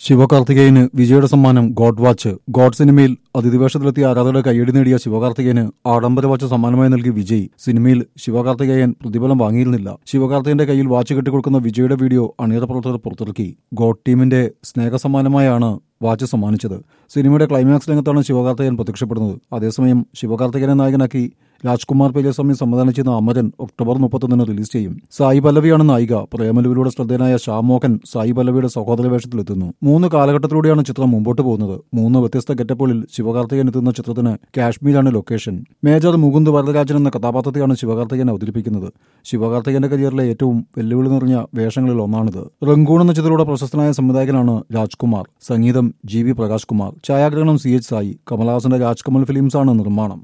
ശിവകാർത്തികേയന് വിജയുടെ സമ്മാനം God watch God സിനിമയിൽ അതിഥിവേഷത്തിലെത്തിയ ആരാധകരുടെ കയ്യടി നേടിയ ശിവകാർത്തികേയന് ആഡംബര വാച്ച് സമ്മാനമായി നൽകി വിജയ് സിനിമയിൽ ശിവകാർത്തികേയൻ പ്രതിഫലം വാങ്ങിയിരുന്നില്ല ശിവകാർത്തികന്റെ കയ്യിൽ വാച്ച് കെട്ടിക്കൊടുക്കുന്ന വിജയുടെ വീഡിയോ അണിയറ പ്രവർത്തകർ പുറത്തിറക്കി ഗോഡ് ടീമിന്റെ സ്നേഹസമ്മാനമായാണ് വാച്ച് സമ്മാനിച്ചത് സിനിമയുടെ ക്ലൈമാക്സ് രംഗത്താണ് ശിവകാർത്തികൻ പ്രത്യക്ഷപ്പെടുന്നത് അതേസമയം ശിവകാർത്തികനെ നായകനാക്കി രാജ്കുമാർ പെരിയസ്വാമി സംവിധാനം ചെയ്യുന്ന അമരൻ ഒക്ടോബർ മുപ്പത്തൊന്നിന് റിലീസ് ചെയ്യും സായി പല്ലവിയാണ് നായിക പ്രേമലുവിലൂടെ ശ്രദ്ധേയനായ ഷാമോഹൻ സായി പല്ലവിയുടെ സഹോദര വേഷത്തിലെത്തുന്നു മൂന്ന് കാലഘട്ടത്തിലൂടെയാണ് ചിത്രം മുമ്പോട്ട് പോകുന്നത് മൂന്ന് വ്യത്യസ്ത ഗെറ്റപ്പുകളിൽ ശിവകാർത്തികൻ എത്തുന്ന ചിത്രത്തിന് കാശ്മീരാണ് ലൊക്കേഷൻ മേജർ മുകുന്ദ് വരദരാജൻ എന്ന കഥാപാത്രത്തെയാണ് ശിവകാർത്തികൻ അവതരിപ്പിക്കുന്നത് ശിവകാർത്തികന്റെ കരിയറിലെ ഏറ്റവും വെല്ലുവിളി നിറഞ്ഞ വേഷങ്ങളിൽ ഒന്നാണിത് റംഗൂൺ എന്ന ചിത്രത്തിലൂടെ പ്രശസ്തനായ സംവിധായകനാണ് രാജ്കുമാർ സംഗീതം ജി വി പ്രകാശ് കുമാർ ഛായാഗ്രഹണം സി എച്ച് സായി കമലഹാസന്റെ രാജ്കമൽ ഫിലിംസാണ് നിർമ്മാണം